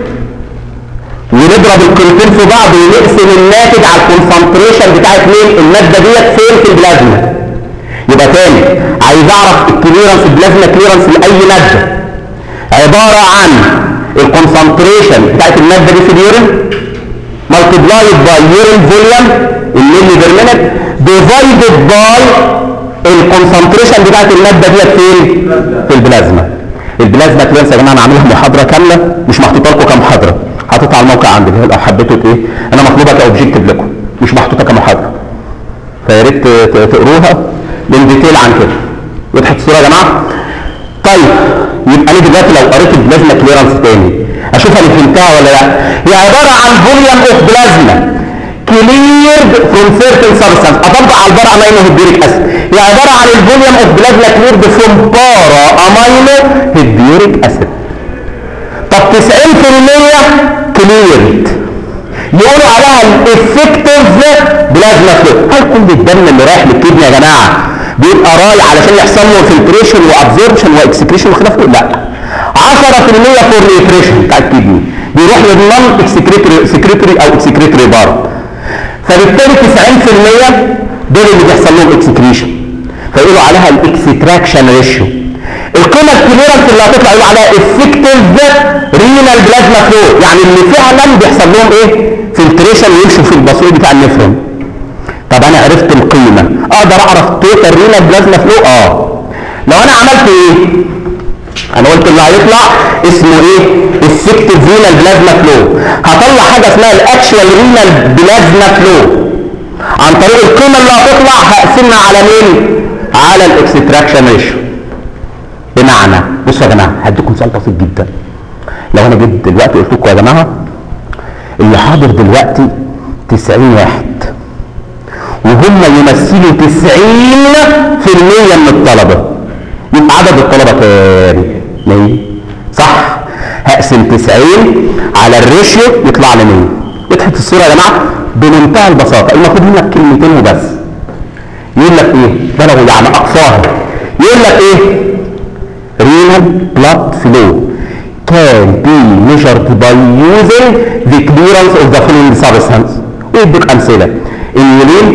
ونضرب القيمتين في بعض ونقسم الناتج على الكونسنتريشن بتاعت مين الماده ديت فين في البلازما يبقى تاني عايز اعرف الكليرنس البلازما كليرنس لاي ماده عباره عن الكونسنتريشن بتاعت الماده دي في اليورين multiplied by urine volume الملي بير مينت divided by الكونسنتريشن بتاعت الماده ديت فين؟ في البلازما البلازما كليرنس يا جماعه انا عاملها محاضره كامله مش محطوطه لكم كمحاضره حاططها على الموقع عندي لو حبيتوا ايه انا مطلوبه كاوبجيكتيف لكم مش محطوطه كمحاضره فيا ريت ت- ت- تقروها من ديتيل عن كده وضحت الصوره يا جماعه طيب يبقى انا دلوقتي لو قريت البلازما كليرنس تاني اشوف انا فهمتها ولا لا هي عباره عن فوليوم اوف بلازما كليرد فروم سيرتن سبستانس اطبق على البارا امينو هيدريك اسيد هي عباره عن الفوليوم اوف بلازما كليرد فروم بارا امينو هيدريك اسيد طب 90% كليرد يقولوا عليها الافكتيف بلازما فلو هل كل الدم اللي رايح للكدني يا جماعه بيبقى رايح علشان يحصل له فلتريشن وابزوربشن واكسكريشن وخلافه لا 10% فور ريفريشن بتاع الكدني بيروح للنون اكسكريتوري سكريتوري او اكسكريتوري بار فبالتالي 90% دول اللي بيحصل لهم اكسكريشن فيقولوا عليها الاكستراكشن ريشيو القيمه الكليرنس اللي هتطلع يقولوا عليها افكتيف رينال بلازما فلو يعني اللي فعلا بيحصل لهم ايه فلتريشن ويمشوا في البصير بتاع النفرون طب انا عرفت القيمه اقدر اعرف توتال رينال بلازما فلو اه لو انا عملت ايه انا قلت اللي هيطلع اسمه ايه افكتيف رينال بلازما فلو هطلع حاجه اسمها الاكشوال رينال بلازما فلو عن طريق القيمه اللي هتطلع هقسمها على مين على الاكستراكشن ريشيو بمعنى بصوا يا جماعه هديكم مثال بسيط جدا لو انا جيت دلوقتي قلت لكم يا جماعه اللي حاضر دلوقتي 90 واحد وهم يمثلوا 90% من الطلبه يبقى عدد الطلبه كام؟ 100 صح هقسم 90 على الريشيو يطلع لي 100 وضحت الصوره يا جماعه بمنتهى البساطه المفروض منك كلمتين وبس يقول لك ايه بلغوا يعني اقصاها يقول لك ايه renal blood flow can be measured by using the clearance of the following substance ويديك امثله اليورين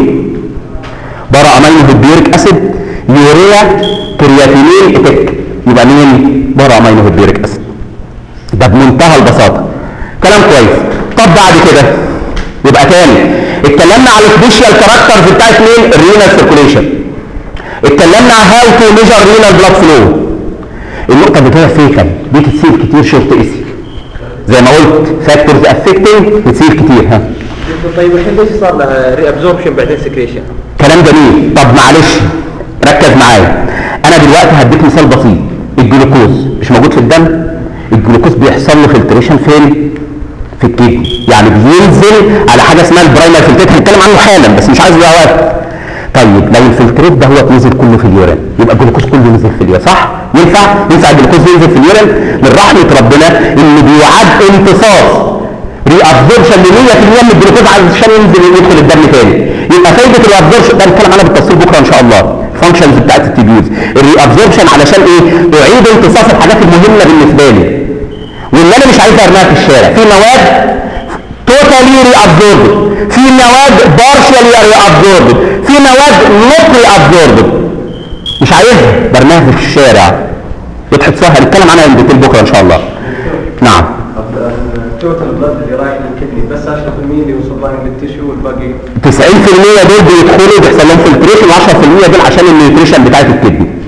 برا امينو هيدريك اسيد يوريا كرياتينين اتك يبقى مين برا امينو هيدريك اسيد ده بمنتهى البساطه كلام كويس طب بعد كده يبقى تاني اتكلمنا على السبيشال كاركترز بتاعت مين الرينال سيركوليشن اتكلمنا على هاو تو ميجر رينال بلاد فلو النقطة اللي كده فيكل دي تتسيب كتير شورت اسي زي ما قلت فاكتورز افكتنج بتسيب كتير ها طيب الحين ليش صار لها ري ابزوربشن بعدين سكريشن؟ كلام جميل طب معلش ركز معايا انا دلوقتي هديك مثال بسيط الجلوكوز مش موجود في الدم الجلوكوز بيحصل له فلتريشن فين في الكدني يعني بينزل على حاجه اسمها البرايمر فلتريت هنتكلم عنه حالا بس مش عايز بقى وقت طيب لو الفلتريت ده هو نزل كله في اليورين يبقى الجلوكوز كله نزل في اليورين صح ينفع ينفع الجلوكوز ينزل في اليورين من رحمه ربنا ان بيعاد امتصاص ري ابزوربشن ل 100% من الجلوكوز عشان ينزل يدخل الدم تاني يبقى فايده الري ابزوربشن ده هنتكلم عنها بالتفصيل بكره ان شاء الله الفانكشنز بتاعت التبيوز الري ابزوربشن علشان ايه اعيد امتصاص الحاجات المهمه بالنسبه لي واللي انا مش عايز ارميها في الشارع في مواد توتالي ري ابزوربد في مواد بارشالي ري ابزوربد في مواد نوت ري ابزوربد مش عايزها برميها في الشارع وضحت صح هنتكلم عنها بالديتيل بكره ان شاء الله نعم التوتال بلاد اللي رايح للكدني بس 10% اللي يوصل لها من التشو والباقي 90% دول بيدخلوا بيحصل لهم فلتريشن و10% دول عشان النيوتريشن بتاعت الكدني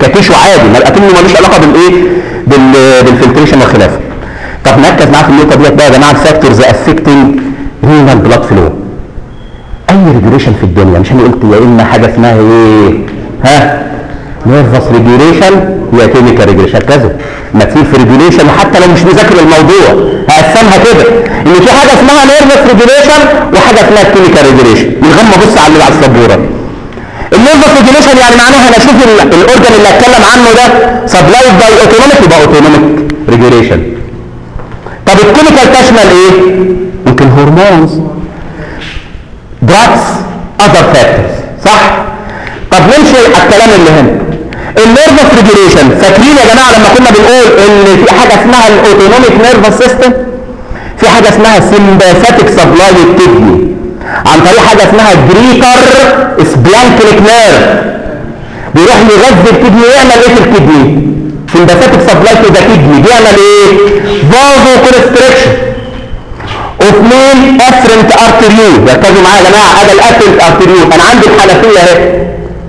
كتيشو عادي ما اكنه ملوش علاقه بالايه بال- بالفلتريشن وخلافه طب نركز معاه في النقطه ديت بقى يا جماعه الفاكتورز افكتنج رينال بلاد فلو اي ريجوليشن في الدنيا مش انا قلت يا اما حاجه اسمها ايه ها نيرفس ريجوليشن يا كيميكال ريجوليشن كذا ما تصير في ريجوليشن وحتى لو مش مذاكر الموضوع هقسمها كده ان في حاجه اسمها نيرفس ريجوليشن وحاجه اسمها كيميكال ريجوليشن من غير ما ابص على اللي على السبوره النيرفس ريجوليشن يعني معناها انا اشوف ال- الاورجن اللي هتكلم عنه ده سبلايد باي اوتونوميك يبقى اوتونوميك ريجوليشن طب الكيميكال تشمل ايه؟ ممكن هرمونز دراكس اذر فاكتورز صح؟ طب نمشي على الكلام اللي هنا النيرفس ريجوليشن فاكرين يا جماعه لما كنا بنقول ان في حاجه اسمها الاوتونوميك نيرفس سيستم في حاجه اسمها سمباثيك سبلاي الكدني عن طريق حاجه اسمها جريتر سبلانكليك نيرف بيروح يغذي الكدني يعمل ايه في الكدني سمباثيك سبلاي تو ذا كدني بيعمل ايه فازو كونستريكشن اوف مين افرنت ارتريول ركزوا معايا يا جماعه ادي الافرنت ارتريول انا عندي الحنفيه اهي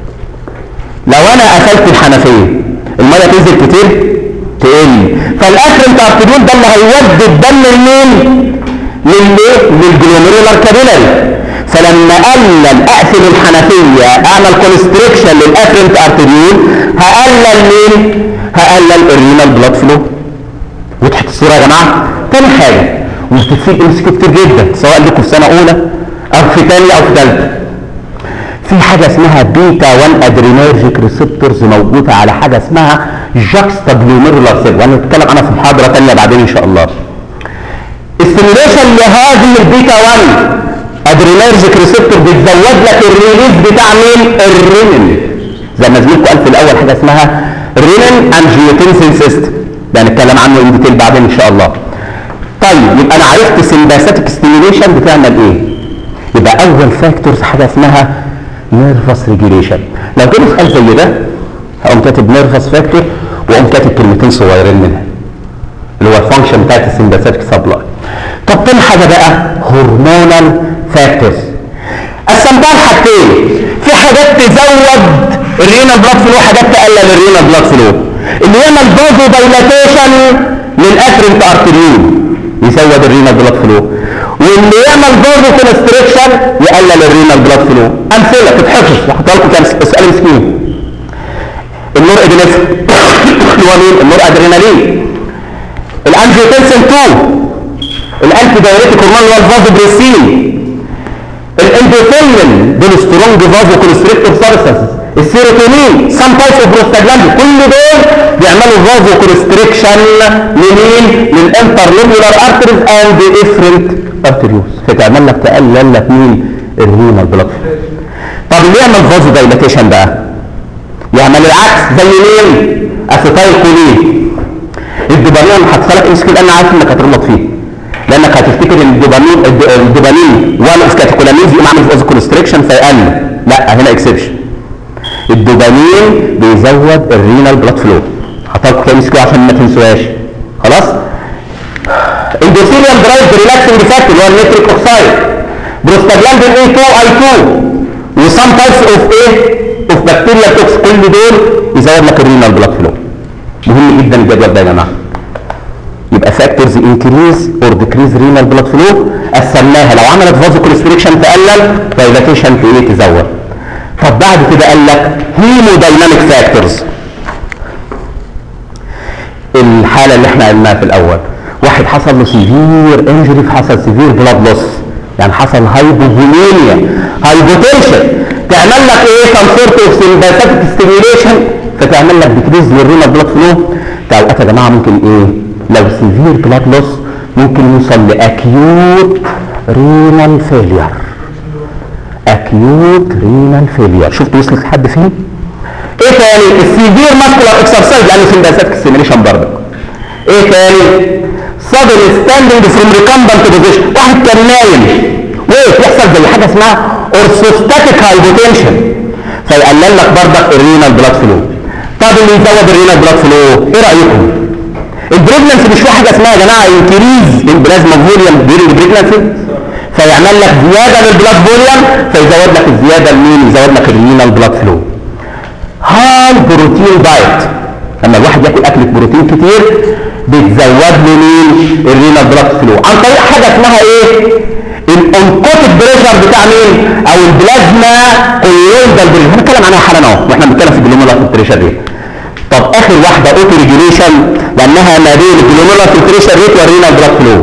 لو انا قفلت الحنفيه الميه تنزل كتير تقل فالافرنت ارتريول ده اللي هيودي الدم لمين للايه للجلوميرولار كابيلاري فلما اقلل اقفل الحنفيه اعمل كونستريكشن للافرنت ارتريول هقلل مين هقلل الرينال بلاد فلو وضحت الصوره يا جماعه تاني حاجه وبتفيد ام كتير جدا سواء لكم في سنه اولى او في ثانيه او في ثالثه في حاجه اسمها بيتا 1 ادرينرجيك ريسبتورز موجوده على حاجه اسمها جاكستا جلوميرولار سيل وهنتكلم عنها في محاضره ثانيه بعدين ان شاء الله السيميوليشن لهذه البيتا 1 ادرينرجيك ريسبتور بتزود لك الريليز بتاع مين الرينين زي ما زميلكم قال في الاول حاجه اسمها رينين انجيوتنسين سيستم ده هنتكلم عنه ان ديتيل بعدين ان شاء الله طيب يبقى انا عرفت سمباثيك ستيميوليشن بتعمل ايه يبقى اول فاكتورز حاجه اسمها نيرفس ريجوليشن لو جالي سؤال زي ده هقوم كاتب نيرفس فاكتور واقوم كاتب كلمتين صغيرين منها اللي هو الفانكشن بتاعت السمباثيك سبلاي طب تاني حاجه بقى هرمونال فاكتورز قسمتها لحاجتين في حاجات تزود الرينال بلاد فلو وحاجات تقلل الرينال بلاد فلو اللي يعمل فازو دايلاتيشن للافرنت ارتريول يزود الرينال بلاد فلو واللي يعمل فازو كونستريكشن يقلل الرينال بلاد فلو امثله تتحفظ هحطها لكم كام اسئله مسكين النور ادرينالين اللي هو مين النور ادرينالين الانجيوتنسين 2 الانتي دايريتيك هرمون اللي هو الفازوبريسين الاندوثيلين دول سترونج فازو كونستريكتور سبستانسز السيروتونين سام تايب اوف بروستاجلاند كل دول بيعملوا فازو كونستريكشن لمين للانترلوبولار ارتريز اند افرنت ارتريوس فتعمل لك تقلل لك مين الرينال بلاد طب اللي يعمل فازو دايلاتيشن بقى يعمل العكس زي مين اسيتايل كولين الدوبامين هحطها لك امسك لان عارف انك هتغلط فيه لانك هتفتكر ان الدوبامين الد- الدوبامين وان اوف كاتيكولامينز يقوم عامل فازو كونستريكشن فيقلل لا هنا اكسبشن الدوبامين بيزود الرينال بلاد فلو هحطها لكم كده امسكوا عشان ما تنسوهاش خلاص اندوثيليوم درايف ريلاكسنج فاكتور اللي هو النيتريك اوكسايد بروستاجلاندين اي 2 اي 2 وسام تايبس اوف ايه اوف بكتيريا توكس كل دول يزود لك الرينال بلاد فلو مهم جدا الجدول ده يا جماعه يبقى فاكتورز انكريز اور ديكريز رينال بلاد فلو قسمناها لو عملت فازو كونستريكشن تقلل دايلاتيشن في ايه تزود طب بعد كده قال لك هيمودايناميك فاكتورز الحاله اللي احنا قلناها في الاول واحد حصل له سيفير انجري فحصل سيفير بلاد لوس يعني حصل هايبوفوليميا هايبوتنشن تعمل لك ايه سم سورت اوف سمباثيك ستيميوليشن فتعمل لك ديكريز للرينال بلاد فلو ده اوقات يا جماعه ممكن ايه لو سيفير بلاد لوس ممكن يوصل لاكيوت رينال فيلير اكيوت رينال فيلير شفت وصلت لحد فين ايه تاني السيفير ماسكولار اكسرسايز لانه سمباثيك ستيميوليشن برضه ايه تاني sudden standing from recumbent position واحد كان نايم وقف يحصل زي حاجه اسمها اورثوستاتيك هايبوتنشن فيقلل لك برضك الرينال بلاد فلو طب اللي يزود الرينال بلاد فلو ايه رايكم البريجننسي مش في حاجه اسمها يا جماعه انكريز البلازما فوليوم ديورنج البريجننسي فيعمل لك زياده للبلاد فوليوم فيزود لك الزياده لمين يزود لك الرينال بلاد فلو هاي additional protein diet لما الواحد ياكل اكل بروتين كتير بتزود له مين الرينال بلاد فلو عن طريق حاجه اسمها ايه الانكوتيك بريشر بتاع مين او البلازما كولويدال بريشر هنتكلم عنها حالا اهو واحنا بنتكلم في الجلومولا فلتريشن ريت طب اخر واحده اوتو ريجوليشن لانها ما بين الجلومولا فلتريشن ريت والرينال بلاد فلو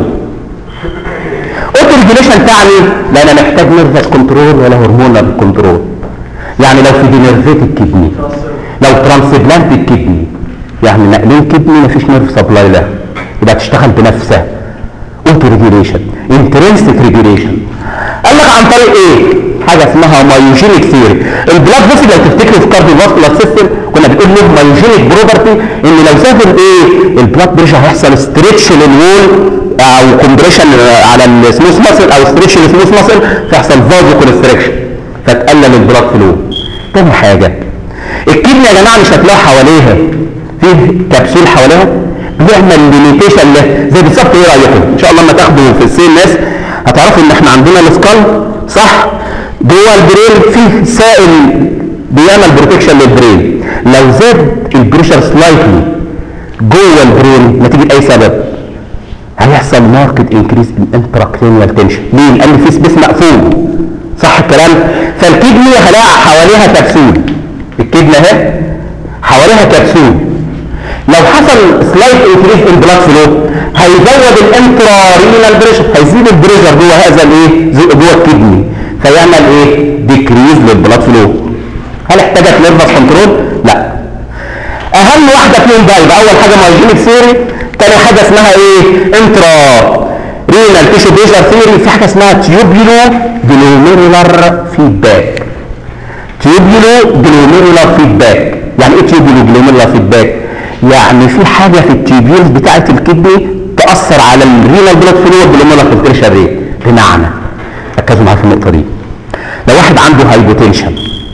اوتو ريجوليشن تعني لا انا محتاج نيرفس كنترول ولا هرمونال كنترول يعني لو في دينيرفيت الكدني لو ترانسبلانت الكدني يعني نقلين كدني مفيش نيرف سبلاي لها يبقى تشتغل بنفسها اوتو ريجوليشن انترنسك ريجوليشن قال لك عن طريق ايه حاجه اسمها مايوجينيك ثيوري البلاد فيسل لو تفتكروا في كارديو فاسكولار سيستم كنا بنقول له مايوجينيك بروبرتي ان لو زاد الايه البلاد بريشر هيحصل ستريتش للوول او كومبريشن على السموث ماسل او ستريتش للسموث ماسل فيحصل فازو كونستريكشن فتقلل البلاد فلو تاني حاجه الكدني يا جماعه مش هتلاقوا حواليها فيه كبسول حواليها بيعمل ليميتيشن له زي بالظبط ايه رايكم ان شاء الله لما تاخدوا في السي الناس هتعرفوا ان احنا عندنا السكال صح جوه البرين فيه سائل بيعمل بروتكشن للبرين لو زاد البريشر سلايتلي جوه البرين نتيجه اي سبب هيحصل ماركت انكريز ان انتراكرينيال تنشن ليه؟ لان في سبيس مقفول صح الكلام؟ فالكدني هلاقي حواليها كبسول الكدنه اهي حواليها كبسول لو حصل سلايت انكريز ان بلاد فلو هيزود الانترارينال بريشر هيزيد البريشر جوه هذا الايه زي- جوه الكدني فيعمل ايه ديكريز للبلاد فلو هل احتاجت نيرفس كنترول لا اهم واحده فيهم بقى يبقى اول حاجه مايجينيك ثيوري تاني حاجه اسمها ايه انترا رينال تيشو بريشر ثيوري في حاجه اسمها تيوبيولو جلوميرولار فيدباك تيوبيولو جلوميرولار فيدباك يعني ايه تيوبيولو جلوميرولار فيدباك يعني في حاجه في التيبيولز بتاعه الكدني تاثر على الرينال بلاد فلو والجلوميرولار فلتريشن ريت بمعنى ركزوا معايا في النقطه دي لو واحد عنده هايبوتنشن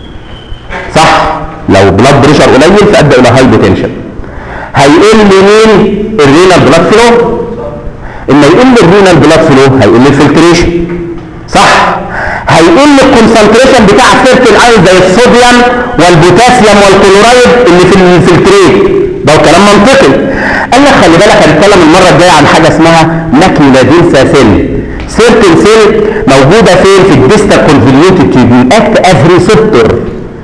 صح لو بلاد بريشر قليل فادى الى هايبوتنشن هيقل مين الرينال بلاد فلو اما يقل الرينال بلاد فلو هيقل الفلتريشن صح هيقل الكونسنتريشن بتاع سيرتين ايون زي الصوديوم والبوتاسيوم والكلورايد اللي في الفلتريت ده كلام منطقي قال لك خلي بالك هنتكلم المره الجايه عن حاجه اسمها ماكيولا دينسا سيل سيرتين سيل موجوده فين في الديستا كونفوليوتد تيوبيول اكت از ريسبتور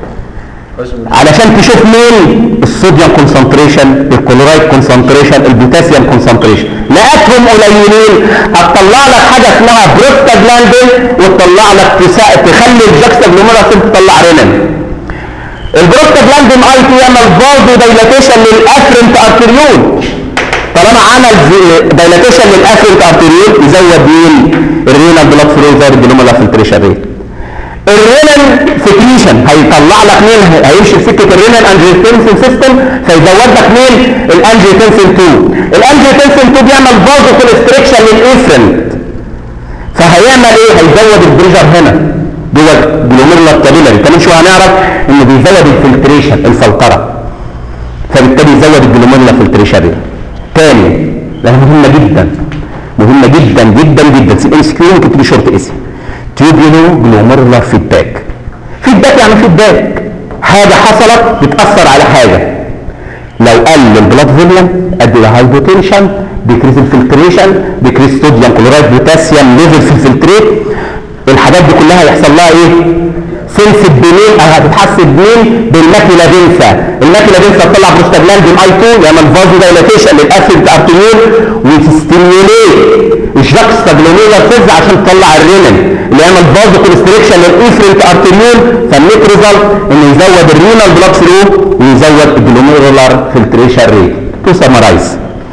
علشان تشوف مين الصوديوم كونسنتريشن الكلورايد كونسنتريشن البوتاسيوم كونسنتريشن لقيتهم قليلين هتطلع لك حاجه اسمها بروستاجلاندين وتطلع لك تسا... تخلي الجاكسا جلوميرا تطلع رينين البروستاجلاندين اي تي يعمل فازو دايلاتيشن للافرنت ارتريول طالما عمل دايلاتيشن للافرنت ارتريول يزود مين الرينال بلاد فلو يزود الجلوميرا فلتريشن ريت الرينال سكريشن هيطلع لك مين هيمشي في سكه الرينال انجيوتنسين سيستم فيزود لك مين الانجيوتنسين 2 الانجيوتنسين 2 بيعمل فازو كونستريكشن للافرنت فهيعمل ايه هيزود البريشر هنا جوه الجلوميرولار كابيلاري كمان شويه هنعرف انه بيزود الفلتريشن الفلتره فبالتالي يزود الجلوميرولار فلتريشن ريت تاني لانها مهمه جدا مهمه جدا جدا جدا في الام سي كيو ممكن تبقى شورت اسم تيوبيولو جلوميرولار فيدباك فيدباك يعني فيدباك حاجه حصلت بتاثر على حاجه لو قل البلاد فوليوم ادي الى هايبوتنشن ديكريز الفلتريشن ديكريز صوديوم كلورايد بوتاسيوم ليفل في الفلتريت الحاجات دي كلها يحصل لها ايه سنسد بمين او هتتحسب بمين بالماكيلا دينسا الماكيلا دينسا تطلع بروستاجلاندين اي 2 يعمل فازو دايلاتيشن للاسيد ارتيول وتستيميوليت الجاكستا جلوميرولار سيلز عشان تطلع الرينين اللي يعمل فازو كونستريكشن للافرنت ارتيول فالنت ريزلت انه يزود الرينال بلاد فلو ويزود الجلوميرولار فلتريشن ريت تو سمرايز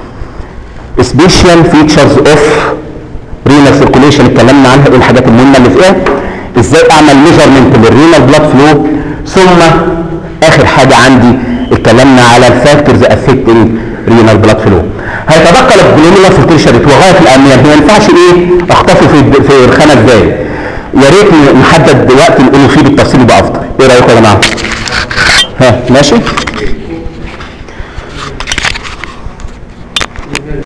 سبيشال فيتشرز اوف رينال سيركوليشن اتكلمنا عنها ايه الحاجات المهمه اللي فيها ازاي اعمل ميجرمنت للرينال بلاد فلو ثم اخر حاجه عندي اتكلمنا على الفاكتورز افكتنج رينال بلاد فلو هيتبقى الجلوميرولار فلتريشن ريت وغايه في الاهميه ما ينفعش ايه اخطفه في في الخمس دقايق يا ريت نحدد وقت نقوله فيه بالتفصيل يبقى افضل ايه رايكم يا جماعه ها ماشي